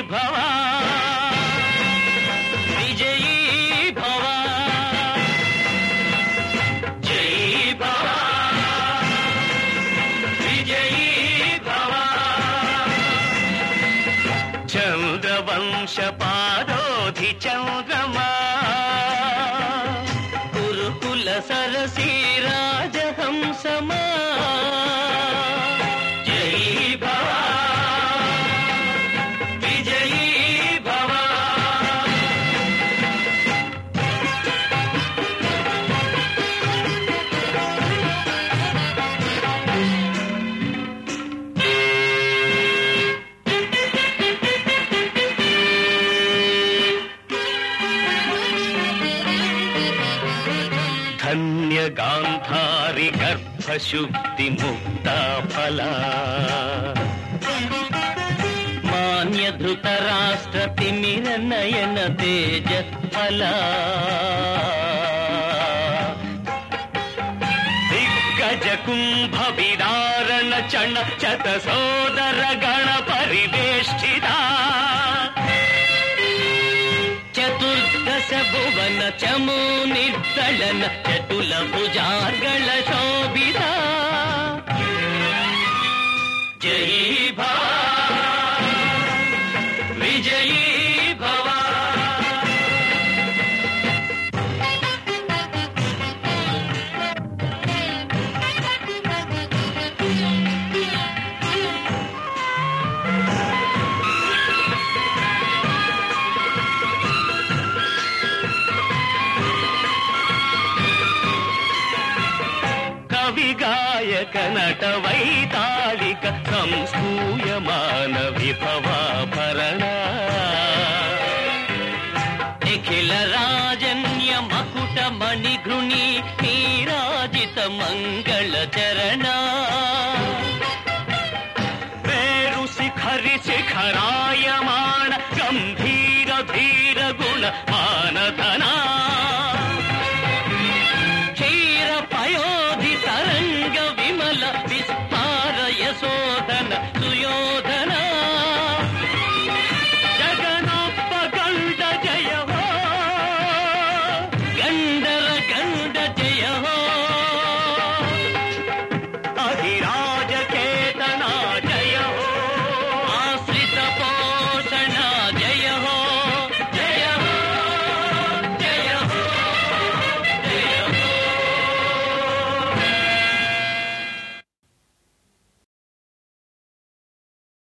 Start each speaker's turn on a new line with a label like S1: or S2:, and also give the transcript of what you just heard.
S1: భవ విజయీ భవ జై భవ విజయీ భవ చంద్రవంశ పాదోధి చంద్రమా కురుకుల సరసీ రాజహంసమా జై భవ విజయీ భవ ధన్య గాంధారి గర్భశుద్ధి ముక్త ఫల మాన్య ధృత రాష్ట్ర తిమిర నయన తేజ ఫల దిగ్గజ కుంభ విదారణ చణ చత సోదర గణ పరివేష్టిత ಚತುರ್ದಶ ಭುವನ ಚಮು ನಿರ್ದಳನ ಚಟುಲ ಭುಜಾರ್ಗಳ ಶೋಭಿತ ಜೈ ಭವ ವಿಜಯೀ ಭವ కవి గాయక నట వైతాళిక సంస్కూయమాన విభవాభరణ నిఖిల రాజన్య మకుట మణిఘృణి నీరాజిత మంగళ చరణ వేరు శిఖరి శిఖరాయమాణ గంభీర